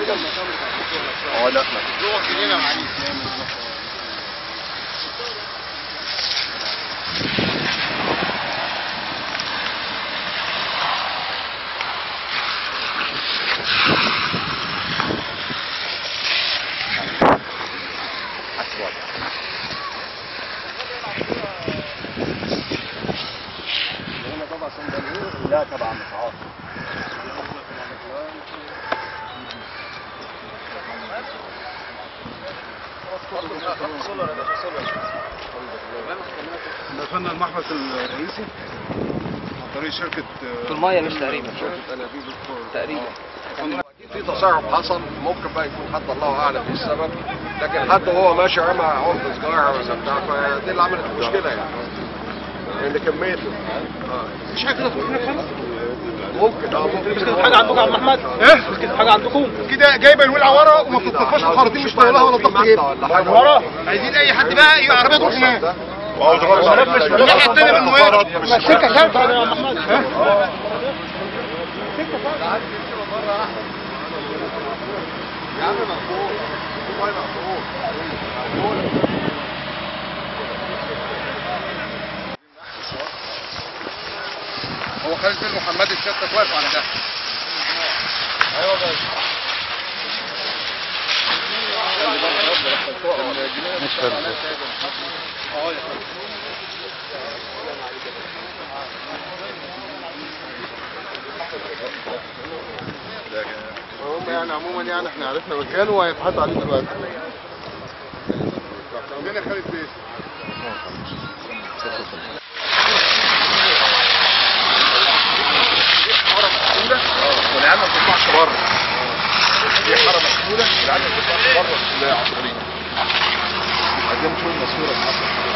اه لا لا تبع مسعار دخلنا المحبس الرئيسي عن طريق شركة في المية مش تقريبا شركة أنابيب الكورة. تقريبا في تصرف حصل ممكن بقى يكون حتى الله اعلم ايه السبب لكن حتى وهو ماشي رمى عمق سجاره ولا بتاع فدي اللي عملت المشكله يعني ان كميته اه مش حاجة كده في هناك خالص ممكن اه ممكن كده حاجة عندكم يا عم أحمد إيه؟ كده حاجة عندكم كده جايبه الولعة ورا وما بتطفش الخراطيم مش طايلها ولا الضغط جايب ورا عايزين اي حد بقى يبقى عربيه تروح هناك الناحيه الثانيه من الموارد السكه ثابته يا عم احمد يا عم مقبول والله مقبول هو خالد بن محمد الشتت واقف على ده ايوه بس هم يعني عموما يعني احنا عرفنا مكانه وهيبحثوا عليه دلوقتي عندنا خالد بيه والعيال ما بتطلعش بره في حاره مقفوله العيال ما بتطلعش بره في العصريه عايزين نشوف الماسوره